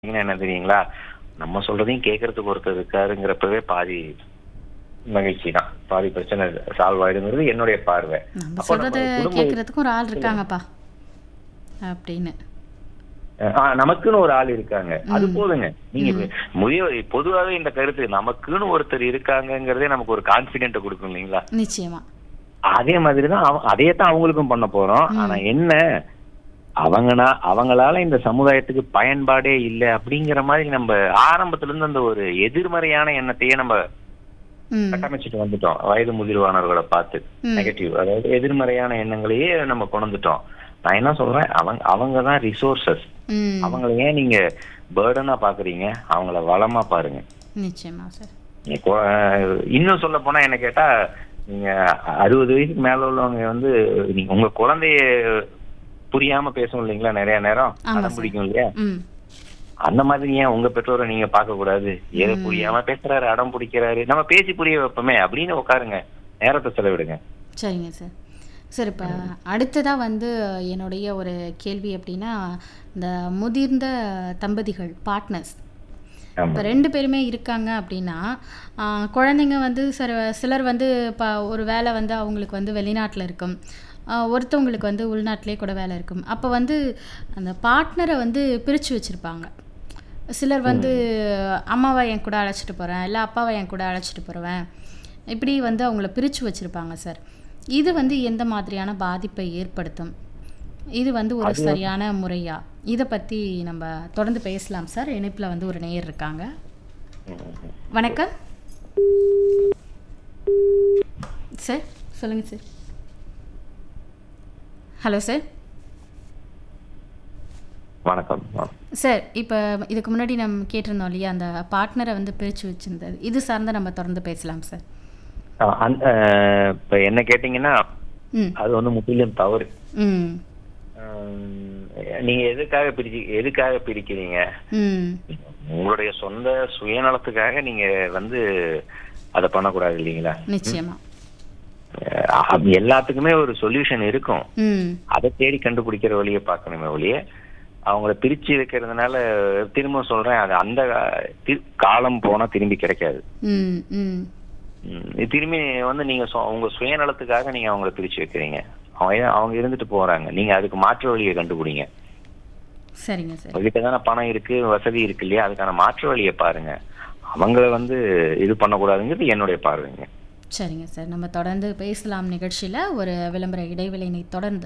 பார்த்தீங்கன்னா என்ன தெரியுங்களா நம்ம சொல்றதையும் கேட்கறதுக்கு ஒருத்தர் இருக்காருங்கிறப்பவே பாதி மகிழ்ச்சி தான் பாதி பிரச்சனை சால்வ் ஆயிடுங்கிறது என்னுடைய பார்வை நம்ம அப்போ சொல்றத நம்ம குடும்ப- கேட்கறதுக்கும் ஒரு ஆள் இருக்காங்கப்பா அப்படின்னு ஆ, நமக்குன்னு ஒரு ஆள் இருக்காங்க அது போதுங்க நீங்க முதிய பொதுவாகவே இந்த கருத்து நமக்குன்னு ஒருத்தர் இருக்காங்கங்கிறதே நமக்கு ஒரு கான்பிடென்ட் கொடுக்கும் இல்லைங்களா நிச்சயமா அதே மாதிரி தான் அவ- அதே தான் அவங்களுக்கும் பண்ண போறோம் ஆனா என்ன அவங்கனா அவங்களால இந்த சமுதாயத்துக்கு பயன்பாடே இல்லை அப்படிங்கிற மாதிரி நம்ம ஆரம்பத்துல இருந்து அந்த ஒரு எதிர்மறையான எண்ணத்தையே நம்ம ம் கட்டமைச்சிட்டு வந்துட்டோம் வயது முதிர்வானவர்களை பார்த்து ம். நெகட்டிவ் அதாவது எதிர்மறையான எண்ணங்களையே நம்ம கொண்டு வந்துட்டோம் நான் என்ன சொல்றேன் அவங்க அவங்க தான் ரிசோர்சஸ் ம் அவங்கள ஏன் நீங்க பேர்டனா பாக்குறீங்க அவங்கள வளமா பாருங்க நிச்சயமா சார் நீ கொ- அஹ் இன்னும் சொல்ல போனா என்ன கேட்டா நீங்க அறுபது வயசுக்கு மேல உள்ளவங்க வந்து நீங்க உங்க குழந்தைய புரியாம பேசும் இல்லைங்களா நிறைய நேரம் ஆமா அடம் சார். பிடிக்கும் இல்லையா ம் அந்த மாதிரி ஏன் உங்க பெற்றோரை நீங்க பார்க்க கூடாது ஏதோ புரியாம பேசுறாரு அடம் பிடிக்கிறாரு நம்ம பேசி புரிய வைப்போமே அப்படின்னு உட்காருங்க நேரத்தை செலவிடுங்க சரிங்க சார் சார் இப்போ அடுத்ததாக வந்து என்னுடைய ஒரு கேள்வி அப்படின்னா இந்த முதிர்ந்த தம்பதிகள் பார்ட்னர்ஸ் ஆமா இப்போ ரெண்டு பேருமே இருக்காங்க அப்படின்னா ஆ, குழந்தைங்க வந்து சில சிலர் வந்து இப்போ ஒரு வேலை வந்து அவங்களுக்கு வந்து வெளிநாட்டில் இருக்கும் ஆ, ஒருத்தவங்களுக்கு வந்து உள்நாட்டிலே கூட வேலை இருக்கும் அப்போ வந்து அந்த பார்ட்னரை வந்து பிரித்து வச்சுருப்பாங்க சிலர் வந்து அம்மாவை என் கூட அழைச்சிட்டு போகிறேன் இல்லை அப்பாவை என் கூட அழைச்சிட்டு போகிறேன் இப்படி வந்து அவங்கள பிரித்து வச்சுருப்பாங்க சார் இது வந்து எந்த மாதிரியான பாதிப்பை ஏற்படுத்தும் இது வந்து ஒரு சரியான முறையா இதை பற்றி நம்ம தொடர்ந்து பேசலாம் சார் இணைப்பில் வந்து ஒரு நேயர் இருக்காங்க வணக்கம் சார் சொல்லுங்கள் சார் ஹலோ சார் வணக்கம் சார் இப்போ இதுக்கு முன்னாடி நம்ம கேட்டிருந்தோம் இல்லையா அந்த பார்ட்னரை வந்து பிரித்து வச்சிருந்தது இது சார்ந்த நம்ம தொடர்ந்து பேசலாம் சார் அஹ் அந்த அஹ் இப்ப என்ன கேட்டீங்கன்னா ம் அது வந்து முற்றிலும் தவறு ம் உம், நீங்க எதுக்காக பிரிச்சு எதுக்காக பிரிக்கிறீங்க ம் உங்களுடைய சொந்த சுயநலத்துக்காக நீங்க வந்து அதை பண்ணக்கூடாது இல்லைங்களா நிச்சயமா அஹ் எல்லாத்துக்குமே ஒரு சொல்யூஷன் இருக்கும் ம் அதை தேடி கண்டுபிடிக்கிற வழியை பார்க்கணுமே ஒழிய அவங்கள பிரிச்சு வைக்கிறதுனால திரும்ப சொல்றேன் அது அந்த தி- காலம் போனா திரும்பி கிடைக்காது ம் ம் ம், இது திரும்பி வந்து நீங்க சொ- உங்க சுயநலத்துக்காக நீங்க அவங்கள பிரிச்சு வைக்கிறீங்க அவங்க அவங்க இருந்துட்டு போறாங்க நீங்க அதுக்கு மாற்று வழியை கண்டுபிடிங்க சரிங்க சார் உங்ககிட்ட தானே பணம் இருக்கு வசதி இருக்கு இல்லையா அதுக்கான மாற்று வழியை பாருங்க அவங்கள வந்து இது பண்ணக்கூடாதுங்கிறது என்னுடைய பார்வைங்க சரிங்க சார் நம்ம தொடர்ந்து பேசலாம் நிகழ்ச்சியில் ஒரு விளம்பர இடைவேளையினை தொடர்ந்து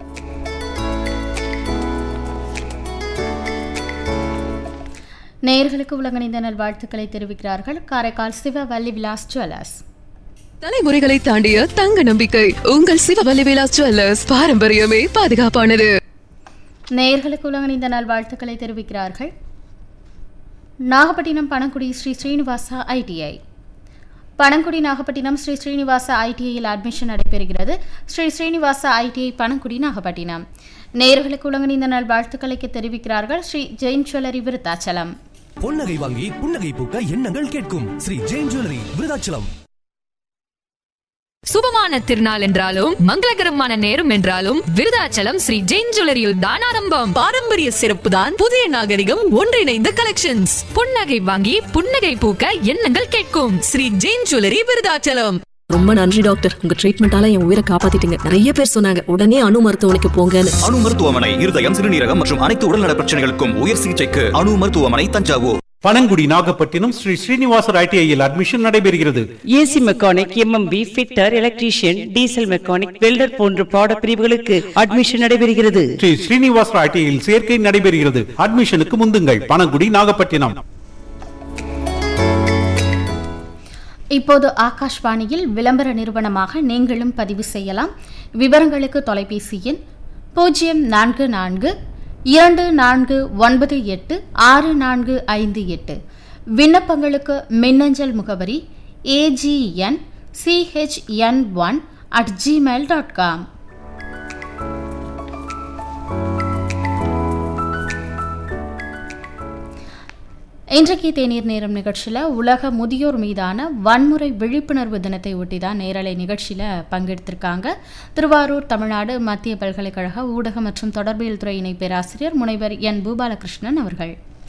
நேயர்களுக்கு உலகணிந்த நல்வாழ்த்துக்களை தெரிவிக்கிறார்கள் காரைக்கால் சிவ வள்ளி விலாஸ் ஜுவல்லர்ஸ் தலைமுறைகளை தாண்டிய தங்க நம்பிக்கை உங்கள் சிவவல்லி விலாஸ் ஜுவல்லர்ஸ் பாரம்பரியமே பாதுகாப்பானது நேயர்களுக்கு உலகணிந்த நல்வாழ்த்துக்களை தெரிவிக்கிறார்கள் நாகப்பட்டினம் பணங்குடி ஸ்ரீ ஸ்ரீனிவாசா ஐடிஐ பணங்குடி நாகப்பட்டினம் ஸ்ரீ ஸ்ரீனிவாசா ஐடிஐயில் அட்மிஷன் நடைபெறுகிறது ஸ்ரீ ஸ்ரீனிவாசா ஐடிஐ பணங்குடி நாகப்பட்டினம் நேயர்களுக்கு உலகணிந்த நல்வாழ்த்துக்களை தெரிவிக்கிறார்கள் ஸ்ரீ ஜெயின் ஜுவல்லரி விருத்தாச்சலம் பொன்னகை வாங்கி புன்னகை பூக்க எண்ணங்கள் கேட்கும் ஸ்ரீ ஜெயின் ஜுவல்லரி விருதாச்சலம் சுபமான திருநாள் என்றாலும் மங்களகரமான நேரம் என்றாலும் விருதாச்சலம் ஸ்ரீ ஜெயின் ஜுவல்லரியில் தான் ஆரம்பம் பாரம்பரிய சிறப்பு தான் புதிய நாகரிகம் ஒன்றிணைந்த கலெக்ஷன்ஸ் புன்னகை வாங்கி புன்னகை பூக்க எண்ணங்கள் கேட்கும் ஸ்ரீ ஜெயின் ஜுவல்லரி விருதாச்சலம் ரொம்ப நன்றி டாக்டர் உங்க ட்ரீட்மெண்டால என் உயிரை காப்பாத்திட்டீங்க நிறைய பேர் சொன்னாங்க உடனே அணு மருத்துவமனைக்கு போங்கன்னு அணு மருத்துவமனை இருதயம் சிறுநீரகம் மற்றும் அனைத்து உடல்நல பிரச்சனைகளுக்கும் உயர் சிகிச்சைக்கு அணு மருத்துவமனை தஞ்சாவூர் பனங்குடி நாகப்பட்டினம் ஸ்ரீ ஸ்ரீனிவாசர் ஐடிஐயில் அட்மிஷன் நடைபெறுகிறது AC mechanic MMP fitter electrician diesel mechanic welder போன்ற பாட பிரிவுகளுக்கு அட்மிஷன் நடைபெறுகிறது ஸ்ரீ ஸ்ரீனிவாசர் ஐடிஐயில் சேர்க்கை நடைபெறுகிறது அட்மிஷனுக்கு முந்துங்கள் பனங்குடி நாகப்பட்டினம் இப்போது ஆகாஷ்வாணியில் விளம்பர நிறுவனமாக நீங்களும் பதிவு செய்யலாம் விவரங்களுக்கு தொலைபேசி எண் பூஜ்ஜியம் நான்கு நான்கு இரண்டு நான்கு ஒன்பது எட்டு ஆறு நான்கு ஐந்து எட்டு விண்ணப்பங்களுக்கு மின்னஞ்சல் முகவரி AGN CHN one at Gmail dot com இன்றைக்கு தேநீர் நேரம் நிகழ்ச்சியில் உலக முதியோர் மீதான வன்முறை விழிப்புணர்வு தினத்தை ஒட்டி தான் நேரலை நிகழ்ச்சியில் பங்கெடுத்திருக்காங்க திருவாரூர் தமிழ்நாடு மத்திய பல்கலைக்கழக ஊடக மற்றும் தொடர்பியல் துறை இணை பேராசிரியர் முனைவர் என் பூபாலகிருஷ்ணன் அவர்கள்